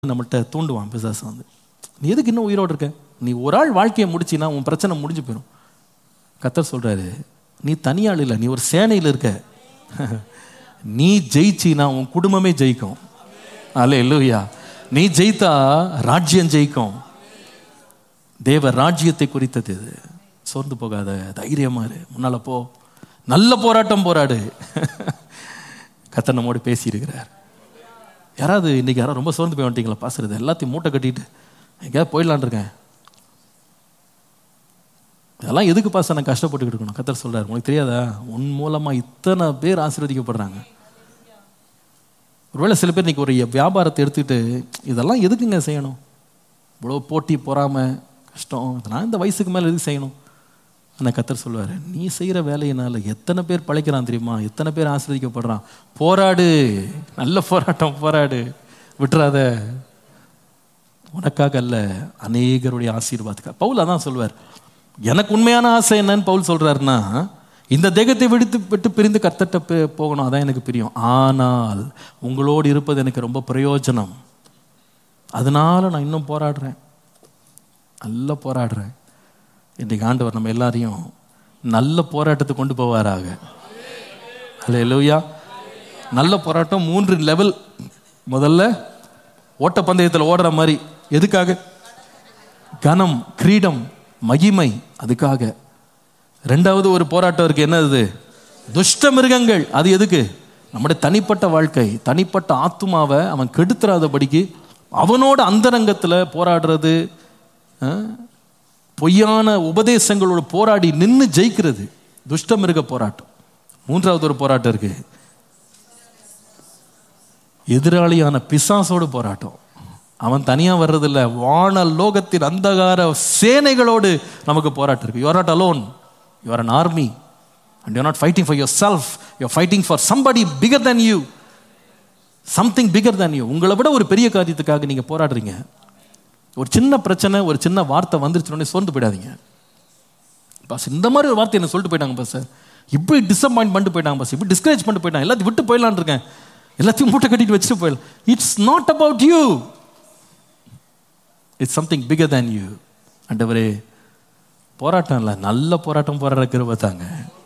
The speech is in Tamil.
நம்மள்ட்ட தூண்டுவான் பிசாசு வந்து நீ எதுக்கு இன்னும் உயிரோடு இருக்க நீ ஒரு ஆள் வாழ்க்கையை முடிச்சினா உன் பிரச்சனை முடிஞ்சு போயிடும் கத்தர் சொல்றாரு நீ தனியாள் இல்லை நீ ஒரு சேனையில் இருக்க நீ ஜெயிச்சினா உன் குடும்பமே ஜெயிக்கும் அல்ல இல்லையா நீ ஜெயித்தா ராஜ்யம் ஜெயிக்கும் தேவ ராஜ்யத்தை குறித்தது இது சோர்ந்து போகாத தைரியமா இரு முன்னால போ நல்ல போராட்டம் போராடு கத்தர் நம்மோடு பேசியிருக்கிறார் யாராவது இன்னைக்கு யாராவது ரொம்ப சோர்ந்து போய் வந்துட்டீங்களா பாசுறது எல்லாத்தையும் மூட்டை கட்டிட்டு எங்கேயாவது போயிடலான் இருக்கேன் இதெல்லாம் எதுக்கு பாச நான் கஷ்டப்பட்டுக்கிட்டு இருக்கணும் கத்தர் சொல்றாரு உனக்கு தெரியாதா உன் மூலமா இத்தனை பேர் ஆசீர்வதிக்கப்படுறாங்க ஒருவேளை சில பேர் இன்னைக்கு ஒரு வியாபாரத்தை எடுத்துக்கிட்டு இதெல்லாம் எதுக்குங்க செய்யணும் இவ்வளோ போட்டி பொறாம கஷ்டம் இதெல்லாம் இந்த வயசுக்கு மேலே எதுக்கு செய்யணும் ஆனால் கத்தர் சொல்லுவார் நீ செய்கிற வேலையினால எத்தனை பேர் பழைக்கிறான் தெரியுமா எத்தனை பேர் ஆசிரியக்கப்படுறான் போராடு நல்ல போராட்டம் போராடு விட்டுறாத உனக்காக அல்ல அநேகருடைய ஆசீர்வாதத்துக்காக பவுல் அதான் சொல்வார் எனக்கு உண்மையான ஆசை என்னன்னு பவுல் சொல்றாருன்னா இந்த தேகத்தை விடுத்து விட்டு பிரிந்து கத்தட்ட போகணும் அதான் எனக்கு பிரியம் ஆனால் உங்களோடு இருப்பது எனக்கு ரொம்ப பிரயோஜனம் அதனால நான் இன்னும் போராடுறேன் நல்லா போராடுறேன் இன்றைக்கு ஆண்டவர் நம்ம எல்லாரையும் நல்ல போராட்டத்தை கொண்டு போவாராக அல்ல லூயா நல்ல போராட்டம் மூன்று லெவல் முதல்ல ஓட்டப்பந்தயத்தில் ஓடுற மாதிரி எதுக்காக கனம் கிரீடம் மகிமை அதுக்காக ரெண்டாவது ஒரு போராட்டம் இருக்கு என்னது துஷ்ட மிருகங்கள் அது எதுக்கு நம்முடைய தனிப்பட்ட வாழ்க்கை தனிப்பட்ட ஆத்துமாவை அவன் கெடுத்துறாதபடிக்கு அவனோட அந்தரங்கத்தில் போராடுறது பொய்யான உபதேசங்களோட போராடி நின்று ஜெயிக்கிறது துஷ்ட மிருக போராட்டம் மூன்றாவது ஒரு போராட்டம் இருக்கு எதிராளியான பிசாசோடு போராட்டம் அவன் தனியா வர்றதில்ல வான லோகத்தின் அந்தகார சேனைகளோடு நமக்கு போராட்டம் இருக்கு you're not alone you're an army and you're not fighting for yourself you're fighting for somebody bigger than you something bigger than you உங்களை விட ஒரு பெரிய காரியத்துக்காக நீங்க போராடுறீங்க ஒரு சின்ன பிரச்சனை ஒரு சின்ன வார்த்தை வந்துருச்சுனே சோர்ந்து போயிடாதீங்க பாஸ் இந்த மாதிரி ஒரு வார்த்தை என்ன சொல்லிட்டு போயிட்டாங்க பாஸ் இப்படி டிசப்பாயிண்ட் பண்ணிட்டு போயிட்டாங்க பாஸ் இப்படி டிஸ்கரேஜ் பண்ணிட்டு போயிட்டாங்க எல்லாத்தையும் விட்டு போயிடலான் இருக்கேன் எல்லாத்தையும் மூட்டை கட்டிட்டு வச்சுட்டு போயிடலாம் it's not about you it's something bigger than you அண்டவரே போராட்டம் இல்லை நல்ல போராட்டம் போராடுற கிருப தாங்க